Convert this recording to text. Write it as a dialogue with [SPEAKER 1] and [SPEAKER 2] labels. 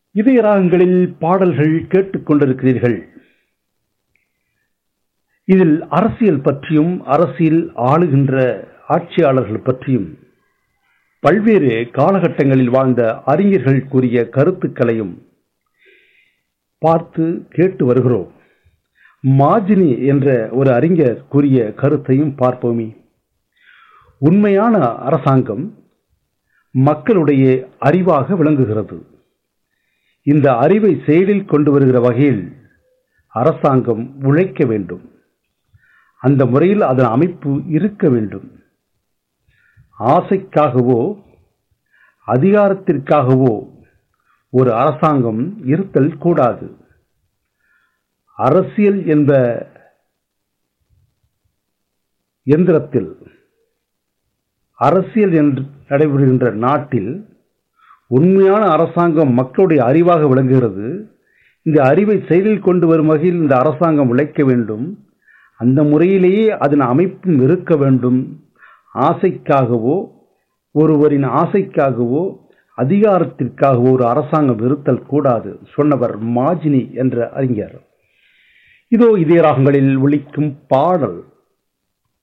[SPEAKER 1] இதய ராகங்களில் பாடல்கள் கேட்டுக்கொண்டிருக்கிறீர்கள் இதில் அரசியல் பற்றியும் அரசியல் ஆளுகின்ற ஆட்சியாளர்கள் பற்றியும் பல்வேறு காலகட்டங்களில் வாழ்ந்த அறிஞர்கள் கூறிய கருத்துக்களையும் பார்த்து கேட்டு வருகிறோம் மாஜினி என்ற ஒரு அறிஞர் கூறிய கருத்தையும் பார்ப்போமே உண்மையான அரசாங்கம் மக்களுடைய அறிவாக விளங்குகிறது இந்த அறிவை செயலில் கொண்டு வருகிற வகையில் அரசாங்கம் உழைக்க வேண்டும் அந்த முறையில் அதன் அமைப்பு இருக்க வேண்டும் ஆசைக்காகவோ அதிகாரத்திற்காகவோ ஒரு அரசாங்கம் இருத்தல் கூடாது அரசியல் என்ப எந்திரத்தில் அரசியல் என்று நடைபெறுகின்ற நாட்டில் உண்மையான அரசாங்கம் மக்களுடைய அறிவாக விளங்குகிறது இந்த அறிவை செயலில் கொண்டு வரும் வகையில் இந்த அரசாங்கம் உழைக்க வேண்டும் அந்த முறையிலேயே அதன் அமைப்பும் இருக்க வேண்டும் ஆசைக்காகவோ ஒருவரின் ஆசைக்காகவோ அதிகாரத்திற்காகவோ ஒரு அரசாங்கம் இருத்தல் கூடாது சொன்னவர் மாஜினி என்ற அறிஞர் இதோ இதே ராகங்களில் ஒழிக்கும் பாடல்